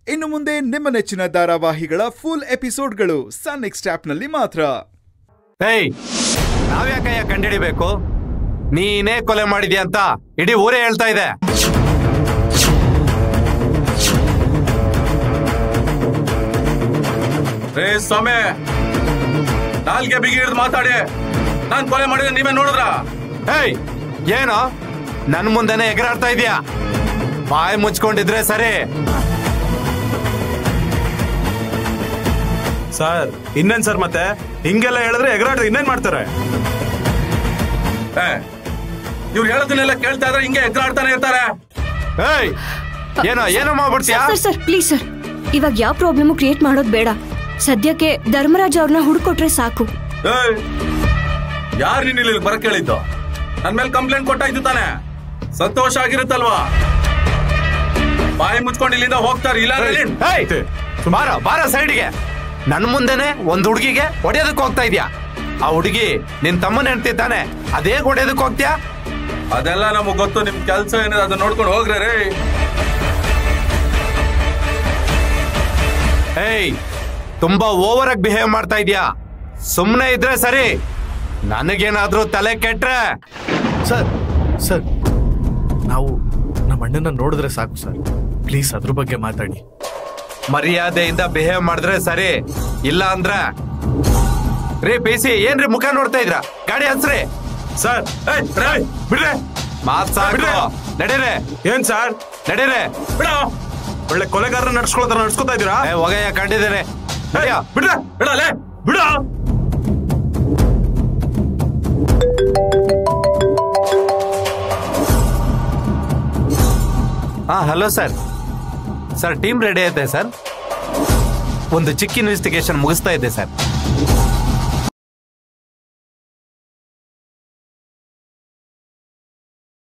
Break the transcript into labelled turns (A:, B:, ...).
A: ಇನ್ನು ಮುಂದೆ ನಿಮ್ಮ ನೆಚ್ಚಿನ ಧಾರಾವಾಹಿಗಳ ಫುಲ್ ಎಪಿಸೋಡ್ಗಳು ಸನ್ ನೆಕ್ಸ್ಟ್ ಆಪ್ನಲ್ಲಿ ಮಾತ್ರ
B: ಏಯ್ ನಾವ್ಯಾಕಯ್ಯ ಕಂಡಿಡಿಬೇಕು ನೀನೇ ಕೊಲೆ ಮಾಡಿದ್ಯಾ ಅಂತ ಇಡೀ ಊರೇ ಹೇಳ್ತಾ ಇದೆ
C: ರೇ ಸ್ವಾಮಿ ನಾಲ್ಗೆ ಬಿಗಿ ಹಿಡಿದು ಮಾತಾಡಿ ನಾನ್ ಕೊಲೆ ಮಾಡಿದ್ರೆ ನೀವೇ ನೋಡಿದ್ರ
B: ಏಯ್ ಏನು ನನ್ ಮುಂದೆನೆ ಎಗರಾಡ್ತಾ ಇದೀಯಾ ಬಾಯಿ ಮುಚ್ಕೊಂಡಿದ್ರೆ ಸರಿ
D: ಸರ್ ಇನ್ನೇನ್ ಸರ್ ಮತ್ತೆ ಹಿಂಗೆಲ್ಲ ಹೇಳಿದ್ರೆ ಎಗರಾಟ ಇನ್ನೇನ್ ಮಾಡ್ತಾರೆ
C: ಇವ್ರು ಹೇಳೋದನ್ನೆಲ್ಲ ಕೇಳ್ತಾ ಇದ್ರೆ ಹಿಂಗೆ ಎದುರಾಡ್ತಾನೆ ಇರ್ತಾರೆ
B: ಏಯ್ ಏನೋ ಏನೋ ಮಾಡ್ಬಿಡ್ತೀಯಾ
E: ಸರ್ ಸರ್ ಪ್ಲೀಸ್ ಸರ್ ಇವಾಗ ಯಾವ ಪ್ರಾಬ್ಲಮ್ ಕ್ರಿಯೇಟ್ ಮಾಡೋದು ಬೇಡ ಸದ್ಯಕ್ಕೆ ಧರ್ಮರಾಜ್ ಅವ್ರನ್ನ ಹುಡುಕೊಟ್ರೆ ಸಾಕು
C: ಏಯ್ ಯಾರು ನೀನ್ ಇಲ್ಲಿ ಬರಕ್ ಹೇಳಿದ್ದು ನನ್ ಮೇಲೆ ಕಂಪ್ಲೇಂಟ್ ಕೊಟ್ಟಾಯ್ತು ತಾನೆ ಸಂತೋಷ ಆಗಿರುತ್ತಲ್ವಾ ಬಾಯಿ ಮುಚ್ಕೊಂಡು ಇಲ್ಲಿಂದ ಹೋಗ್ತಾರೆ ಇಲ್ಲ ಅಂದ್ರೆ ಇಲ್ಲಿ-
B: ಏಯ್ ಬಾರ ಬಾರ ಸೈಡ್ಗೆ ನನ್ ಮುಂದೆನೆ ಒಂದ್ ಹುಡುಗಿಗೆ ಹೊಡೆಯೋದಕ್ಕೆ ಹೋಗ್ತಾ ಇದ್ಯಾ ಆ ಹುಡುಗಿ ನಿನ್ ತಮ್ಮನ ಹೆಂಡ್ತಿ ತಾನೆ ಅದೇ ಹೊಡೆಯೋದಕ್ಕೆ ಹೋಗ್ತೀಯಾ
C: ಅದೆಲ್ಲ ನಮಗ್ ಗೊತ್ತು ನಿಮ್ ಕೆಲ್ಸ ಏನಿದೆ ಅದನ್ನ ನೋಡ್ಕೊಂಡು ಹೋಗ್ರಿ ರೇ
B: ಏಯ್ ತುಂಬಾ ಓವರ್ ಆಗಿ ಬಿಹೇವ್ ಮಾಡ್ತಾ ಇದ್ಯಾ ಸುಮ್ನೆ ಇದ್ರೆ ಸರಿ ನನಗೇನಾದ್ರೂ ತಲೆ ಕೆಟ್ರೆ
F: ಸರ್ ಸರ್ ನಾವು ನಮ್ಮ ಅಣ್ಣನ ನೋಡಿದ್ರೆ ಸಾಕು ಸರ್ ಪ್ಲೀಸ್ ಅದ್ರ ಬಗ್ಗೆ ಮಾತಾಡಿ
B: ಮರ್ಯಾದೆಯಿಂದ ಬಿಹೇವ್ ಮಾಡಿದ್ರೆ ಸರಿ ಇಲ್ಲ ಅಂದ್ರ ರೀ ಸಿ ಏನ್ರಿ ಮುಖ ನೋಡ್ತಾ ಇದ್ರ ಗಾಡಿ ಹಸ್ರಿ
D: ಸರ್ ಏಯ್, ಏಯ್, ಬಿಡ್ರೆ
B: ಮಾತ್ ಸಾಕು
D: ಬಿಡ್ರೆ.
B: ನಡೀರೆ
D: ಏನ್ ಸರ್
B: ನಡೀರೆ
D: ಬಿಡ ಒಳ್ಳೆ ಕೊಲೆಗಾರರ ನಡ್ಸ್ಕೊಳ್ತಾರ ನಡ್ಸ್ಕೊತಾ ಇದ್ದೀರಾ
B: ಏ, ಹೋಗಯ್ಯ ಕಂಡಿದ್ದೇನೆ ನಡ್ಯೋ.
D: ಬಿಡ್ರೆ ಬಿಡಲೇ ಬಿಡ
B: ಹಾ hello sir sir team ready ಐತೆ ಸರ್ ಒಂದು ಚಿಕ್ಕ ಇನ್ವೆಸ್ಟಿಗೇಷನ್ ಮುಗಿಸ್ತಾ ಇದ್ದೆ ಸರ್